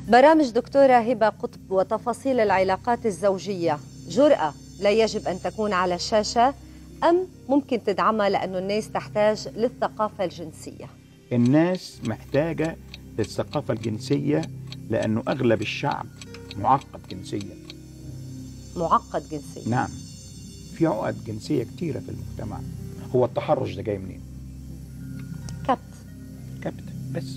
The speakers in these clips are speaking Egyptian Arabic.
برامج دكتورة هبة قطب وتفاصيل العلاقات الزوجية جرأة لا يجب أن تكون على الشاشة أم ممكن تدعمها لأنه الناس تحتاج للثقافة الجنسية الناس محتاجة للثقافة الجنسية لأنه أغلب الشعب معقد جنسيا معقد جنسيا نعم في عقد جنسية كتيرة في المجتمع هو التحرش ده جاي منين؟ كبت كبت بس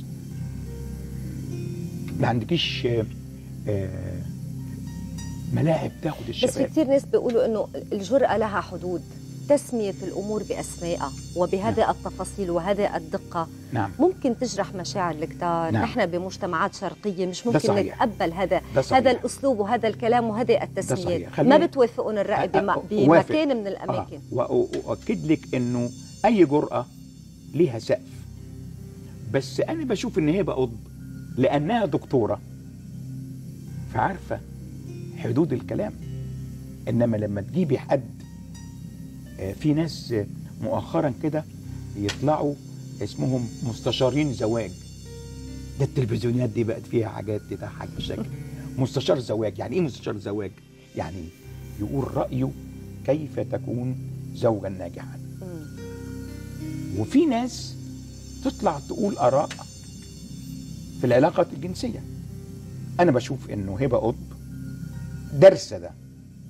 ما عندكيش آه، آه، ملاعب تاخد بس في الشباب كثير ناس بيقولوا انه الجرأة لها حدود تسمية الأمور بأسمائها وبهذه نعم. التفاصيل وهذه الدقة نعم ممكن تجرح مشاعر الكتار نعم. نحن بمجتمعات شرقية مش ممكن صحيح. نتقبل هذا ده صحيح. هذا الأسلوب وهذا الكلام وهذه التسميات صحيح. ما خليني- بتوافقون الرأي أ- أ- بم- أوافق. بمكان من الأماكن آه. وأ- وأؤكد لك إنه أي جرأة ليها سقف بس أنا بشوف إن هي بقض لأنها دكتورة فعارفة حدود الكلام إنما لما تجيبي حد آه، في ناس آه، مؤخرا كده يطلعوا اسمهم مستشارين زواج ده التلفزيونات دي بقت فيها حاجات تضحك بشكل مستشار زواج يعني ايه مستشار زواج يعني يقول رأيه كيف تكون زوجا ناجحا مم. وفي ناس تطلع تقول آراء في العلاقة الجنسية أنا بشوف إنه هبة قطب دارسة ده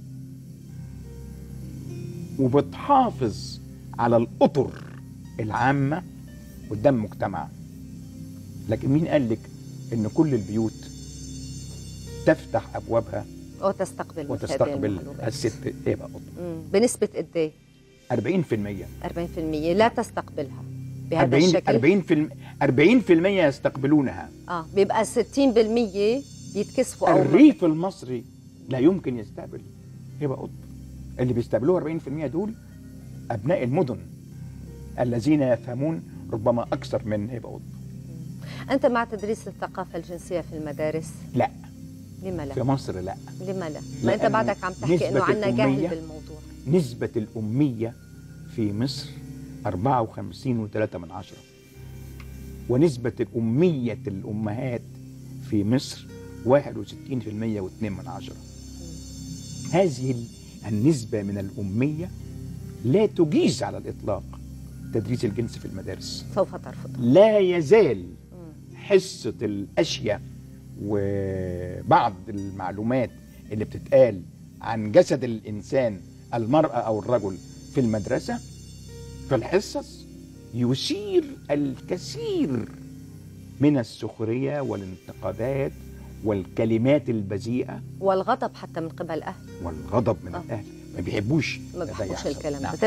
وبتحافظ على الأطر العامة قدام المجتمع لكن مين قال لك إن كل البيوت تفتح أبوابها وتستقبل مثل هذه وتستقبل المعلومات. الست هبة قطب مم. بنسبة قد ايه؟ 40% 40% لا تستقبلها بهذا 40 الشكل 40 في 40% يستقبلونها اه بيبقى 60% بيتكسفوا او الريف المصري لا يمكن يستقبل هبه قطب اللي بيستقبلوها 40% دول ابناء المدن الذين يفهمون ربما اكثر من هبه قطب انت مع تدريس الثقافة الجنسية في المدارس لا لما في لا؟ مصر لا لما لا؟ ما انت لأنه بعدك عم تحكي انه نسبة عنا جهل الأمية بالموضوع نسبة الأمية في مصر 54 و3 من عشرة ونسبة الأمية الأمهات في مصر 61% و2 من عشرة هذه النسبة من الأمية لا تجيز على الإطلاق تدريس الجنس في المدارس سوف ترفض لا يزال مم. حصة الأشياء وبعض المعلومات اللي بتتقال عن جسد الإنسان المرأة أو الرجل في المدرسة في الحصص يثير الكثير من السخرية والانتقادات والكلمات البذيئة والغضب حتى من قبل اهل والغضب من آه. الأهل ما بيحبوش ما ده بحبوش يحصل. الكلام نعم. ده